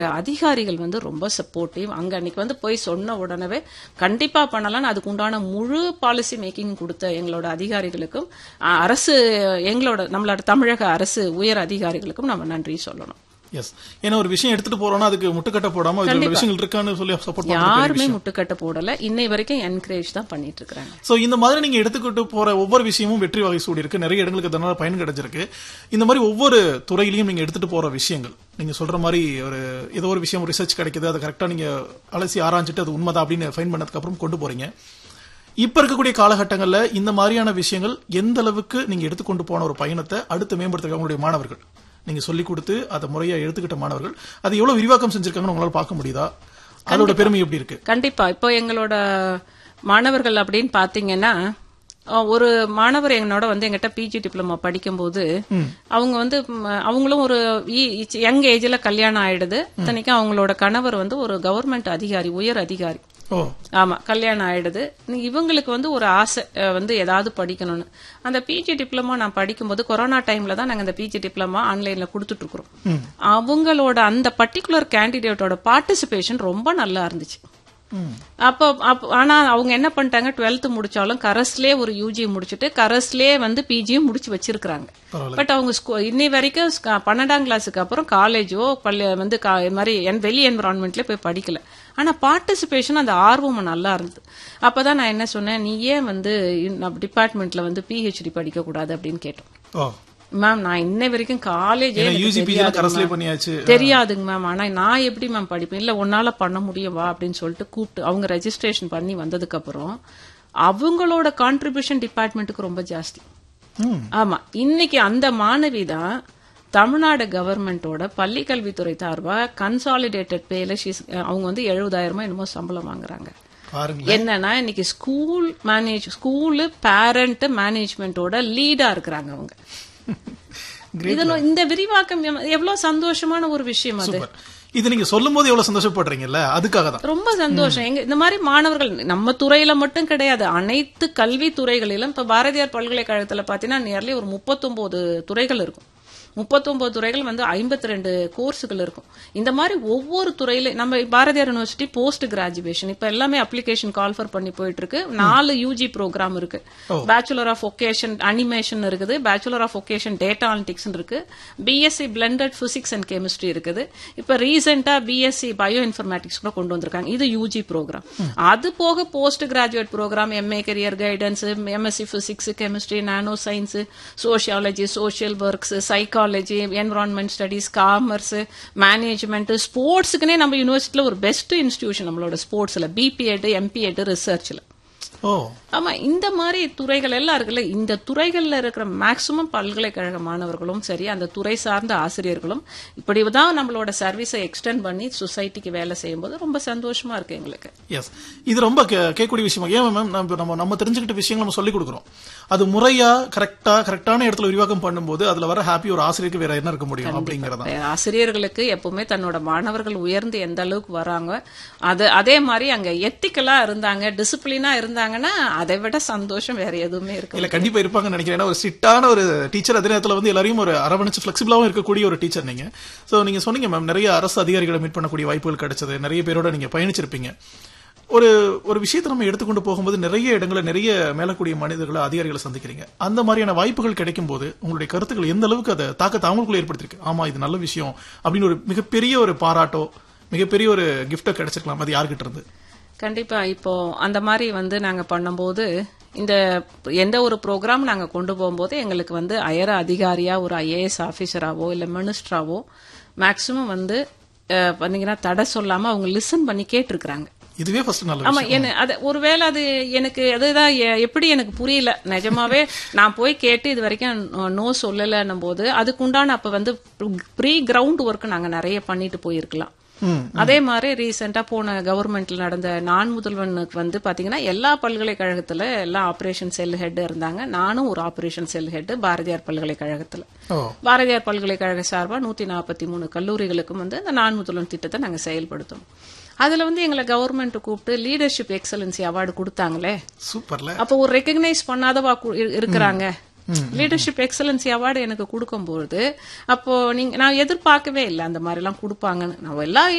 அதிகாரிகள் வந்து ரொம்ப சப்போர்ட்டிவ் அங்க அன்னைக்கு வந்து போய் சொன்ன உடனே கண்டிப்பா பண்ணலாம் அதுக்கு உண்டான முழு பாலிசி மேக்கிங் கொடுத்த எங்களோட அதிகாரிகளுக்கும் அஹ், அரசு எங்களோட நம்மளோட தமிழக அரசு உயர் அதிகாரிகளுக்கும் நம்ம நன்றி சொல்லணும் எஸ் ஏன்னா ஒரு விஷயம் எடுத்துட்டு போறோம்னா அதுக்கு முட்டுக்கட்டை போடாம இதுல உள்ள விஷயங்கள் இருக்கான்னு சொல்லி சப்போர்ட் பண்ணுறது யாருமே முட்டுக்கட்டை போடல இன்னை வரைக்கும் என்கரேஜ் தான் பண்ணிட்டு இருக்காங்க சோ இந்த மாதிரி நீங்க எடுத்துக்கிட்டு போற ஒவ்வொரு விஷயமும் வெற்றி வகை சூடி இருக்கு நிறைய இடங்களுக்கு அதனால பயன் கிடைச்சிருக்கு இந்த மாதிரி ஒவ்வொரு துறையிலையும் நீங்க எடுத்துட்டு போற விஷயங்கள் நீங்க சொல்ற மாதிரி ஒரு ஏதோ ஒரு விஷயம் ரிசர்ச் கிடைக்குது அதை கரெக்டா நீங்க அலசி ஆராய்ஞ்சிட்டு அது உண்மைதான் அப்படின்னு ஃபைன் பண்ணதுக்கு அப்புறம் கொண்டு போறீங்க இப்ப இருக்கக்கூடிய காலகட்டங்கள்ல இந்த மாதிரியான விஷயங்கள் எந்த அளவுக்கு நீங்க எடுத்துக்கொண்டு போன ஒரு பயணத்தை அடுத்து மேம்படுத்துற உங்களுடைய மாணவர்கள் நீங்க சொல்லிக் கொடுத்து அதை முறையா எடுத்துக்கிட்ட மாணவர்கள் அது எவ்வளவு விரிவாக்கம் செஞ்சிருக்காங்கன்னு உங்களால பார்க்க முடியுதா அதோட பெருமை எப்படி இருக்கு கண்டிப்பா இப்போ எங்களோட மாணவர்கள் அப்படின்னு பாத்தீங்கன்னா அஹ், ஒரு மாணவர் என்னோட வந்து எங்கிட்ட பிஜி டிப்ளமா படிக்கும்போது அவங்க வந்து ம், அவங்களும் ஒரு யங் ஏஜ்ல கல்யாணம் ஆயிடுது இத்தனைக்கும் அவங்களோட கணவர் வந்து ஒரு கவர்மெண்ட் அதிகாரி உயர் அதிகாரி ஓ ஆமா கல்யாணம் ஆயிடுது நீ- இவங்களுக்கு வந்து ஒரு ஆசை அஹ், வந்து ஏதாவது படிக்கணும்னு அந்த பிஜி டிப்ளமா நான் படிக்கும்போது கொரோனா டைம்ல தான் நாங்க அந்த பிஜி டிப்ளமா ஆன்லைன்ல கொடுத்துட்டு இருக்கிறோம் அவங்களோட அந்த பர்டிகுலர் கேண்டிடேட்டோட பார்ட்டிசிபேஷன் ரொம்ப நல்லா இருந்துச்சு ம். அப்போ அப்ப- ஆனா அவங்க என்ன பண்ணிட்டாங்க டுவெல்த் முடிச்சாலும் கரஸ்லயே ஒரு யூஜி முடிச்சுட்டு கரஸ்லயே வந்து பிஜியும் முடிச்சு வச்சிருக்காங்க பரவாயில்ல. பட் அவங்க ஸ்கூ- இன்னி வரைக்கும் ஸ்க- பன்னெண்டாம் கிளாஸுக்கு அப்புறம் காலேஜோ பள்ளி வந்து கா- இது மாதிரி என் வெளி என்விரான்மெண்ட்ல போய் படிக்கல ஆனா பார்ட்டிசிபேஷன் அந்த ஆர்வம் நல்லா இருந்தது அப்பதான் நான் என்ன சொன்னேன் நீ ஏன் வந்து டிபார்ட்மெண்ட்ல வந்து பிஹெச்டி படிக்க கூடாது அப்படின்னு கேட்டோம் ஓ மேம் நான் இன்ன வரைக்கும் காலேஜே ஏன்னா யூஜிபி கரஸ்லே பண்ணியாச்சு தெரியாதுங்க மேம் ஆனா நான் எப்படி மேம் படிப்பேன் இல்ல உன்னால பண்ண முடியும் வா அப்படின்னு சொல்லிட்டு கூப்பிட்டு அவங்க ரெஜிஸ்ட்ரேஷன் பண்ணி வந்ததுக்கு அப்புறம் அவங்களோட கான்ட்ரிபியூஷன் டிபார்ட்மெண்ட்டுக்கு ரொம்ப ஜாஸ்தி ம். ஆமா இன்னைக்கு அந்த மாணவி தான் தமிழ்நாடு கவர்மெண்டோட பள்ளி கல்வித்துறை சார்பா கன்சாலிடேட்டட் பேல அவங்க வந்து எழுபதாயிரமா என்னமோ சம்பளம் வாங்குறாங்க பாருங்க என்னன்னா இன்னைக்கு ஸ்கூல் மேனேஜ் ஸ்கூலு பேரண்ட் மேனேஜ்மெண்டோட லீடா இருக்கிறாங்க அவங்க இதுல இந்த விரிவாக்கம் எவ்வ- எவ்வளவு சந்தோஷமான ஒரு விஷயம் அது சூப்பர் இது நீங்க சொல்லும் போது எவ்வளவு சந்தோஷப்படுறீங்கல்ல அதுக்காக தான் ரொம்ப சந்தோஷம் எங்க இந்த மாதிரி மாணவர்கள் நம்ம துறையில மட்டும் கிடையாது அனைத்து கல்வி துறைகளிலும் இப்ப பாரதியார் பல்கலைக்கழகத்துல பாத்தீங்கன்னா நியர்லி ஒரு 39 துறைகள் இருக்கும் 39 துறைகள் வந்து 52 ரெண்டு கோர்ஸுகள் இருக்கும் இந்த மாதிரி ஒவ்வொரு துறையில நம்ம பாரதியார் யூனிவர்சிட்டி போஸ்ட் கிராஜுவேஷன் இப்ப எல்லாமே அப்ளிகேஷன் கால்ஃபர் பண்ணி போயிட்டு இருக்கு நாலு யூஜி ப்ரோக்ராம் இருக்கு பேச்சுலர் ஆஃப் ஒகேஷன் அனிமேஷன் இருக்குது bachelor of vocation data analytics இருக்கு BSc blended physics and chemistry இருக்குது இப்ப ரீசெண்டா பிஎஸ்சி பயோ இன்ஃபர்மேட்டிக்ஸ் கூட கொண்டு வந்திருக்காங்க இது யூஜி ப்ரோக்ராம் அது போக post graduate program MA career guidance MSc physics chemistry nano science sociology social works psychology environment studies commerce management ஸ்போர்ட்ஸுக்குனே நம்ம யூனிவர்சிட்டியில ஒரு பெஸ்ட் இன்ஸ்டிடியூஷன் நம்மளோட ஸ்போர்ட்ஸ்ல பிபிஎட் எம்பிஎட் ரிசர்ச்ல ஓ ஆமா இந்த மாதிரி துறைகள் எல்லாம் இருக்குல்ல இந்த துறைகள்ல இருக்கிற மேக்சிமம் பல்கலைக்கழக மாணவர்களும் சரி அந்த துறை சார்ந்த ஆசிரியர்களும் இப்படிதான் நம்மளோட சர்வீஸை எக்ஸ்டெண்ட் பண்ணி சொசைட்டிக்கு வேலை செய்யும்போது ரொம்ப சந்தோஷமா இருக்கு எங்களுக்கு எஸ் இது ரொம்ப கே- கேட்கக்கூடிய விஷயம் ஏன் மேம் நம்ம நம்ம நம்ம தெரிஞ்சுக்கிட்ட விஷயங்கள் நம்ம சொல்லிக் கொடுக்குறோம் அது முறையா கரெக்டா கரெக்டான இடத்துல விரிவாக்கம் பண்ணும்போது அதுல வர ஹாப்பி ஒரு ஆசிரியருக்கு வேற என்ன இருக்க முடியும் அப்படிங்கறதா ஆசிரியர்களுக்கு எப்பவுமே தன்னோட மாணவர்கள் உயர்ந்து எந்த அளவுக்கு வராங்க அது அதே மாதிரி அங்க எத்திக்கலா இருந்தாங்க டிசிப்ளினா இருந்தாங்கன்னா அதை விட சந்தோஷம் வேற எதுவுமே இருக்கு இல்ல கண்டிப்பா இருப்பாங்கன்னு நினைக்கிறேன் ஏன்னா ஒரு ஸ்ட்ரிக்டான ஒரு டீச்சர் அதே நேரத்துல வந்து எல்லாரையும் ஒரு அரவணைச்சு பிளெக்சிபிளாவும் இருக்கக்கூடிய ஒரு டீச்சர் நீங்க சோ நீங்க சொன்னீங்க மேம் நிறைய அரசு அதிகாரிகளை மீட் பண்ணக்கூடிய வாய்ப்புகள் கிடைச்சது நிறைய பேரோட நீங்க பயணிச்சிருப்பீங்க ஒரு ஒரு விஷயத்தை நம்ம எடுத்துக்கொண்டு போகும்போது நிறைய இடங்களை நிறைய மேலக்கூடிய மனிதர்களை அதிகாரிகளை சந்திக்கிறீங்க அந்த மாதிரியான வாய்ப்புகள் கிடைக்கும் போது உங்களுடைய கருத்துக்கள் எந்த அளவுக்கு அதை தாக்கத்தை அவங்களுக்குள்ள ஏற்படுத்திருக்கு ஆமா இது நல்ல விஷயம் அப்படின்னு ஒரு மிகப்பெரிய ஒரு பாராட்டோ மிகப்பெரிய ஒரு கிஃப்டோ கிடைச்சிருக்கலாம் அது யார்கிட்ட இருந்து கண்டிப்பா இப்போ அந்த மாதிரி வந்து நாங்க பண்ணும்போது இந்த எந்த ஒரு ப்ரோக்ராம் நாங்க கொண்டு போகும்போது எங்களுக்கு வந்து அயர அதிகாரியா ஒரு ஐஏஎஸ் ஆபீசராவோ இல்ல மினிஸ்டராவோ மேக்சிமம் வந்து அஹ், பாத்தீங்கன்னா தடை சொல்லாம அவங்க லிசன் பண்ணி கேட்டிருக்கிறாங்க இதுவே ஃபர்ஸ்ட் நல்ல ஆமா விஷயம் என்ன அது ஒருவேளை அது எனக்கு அதுதான் எ- எப்படி எனக்கு புரியல நிஜமாவே நான் போய் கேட்டு இது வரைக்கும் நோ சொல்லலன்னும் போது அதுக்குண்டான அப்ப வந்து ப்ரீ கிரவுண்ட் ஒர்க் நாங்க நிறைய பண்ணிட்டு போயிருக்கலாம் ம். அதே மாதிரி ரீசெண்டா போன கவர்மெண்ட்ல நடந்த நான் முதல்வனுக்கு வந்து பாத்தீங்கன்னா எல்லா பல்கலைக்கழகத்துல எல்லா ஆபரேஷன் செல் ஹெட் இருந்தாங்க நானும் ஒரு ஆபரேஷன் செல் ஹெட் பாரதியார் பல்கலைக்கழகத்துல ஓ பாரதியார் பல்கலைக்கழக சார்பா நூத்தி நாற்பத்தி மூணு கல்லூரிகளுக்கும் வந்து இந்த நான் முதல்வன் திட்டத்தை நாங்க செயல்படுத்தோம் அதுல வந்து எங்களை கவர்மெண்ட் கூப்பிட்டு லீடர்ஷிப் எக்ஸலன்சி அவார்டு கொடுத்தாங்களே சூப்பர்ல அப்போ ஒரு ரெக்கக்னைஸ் பண்ணாதவா கு- இரு- இருக்கிறாங்க லீடர்ஷிப் எக்ஸலன்சி அவார்டு எனக்கு கொடுக்கும்பொழுது அப்போ நீங்க நான் எதிர்பார்க்கவே இல்லை அந்த மாதிரி எல்லாம் கொடுப்பாங்கன்னு நான் எல்லா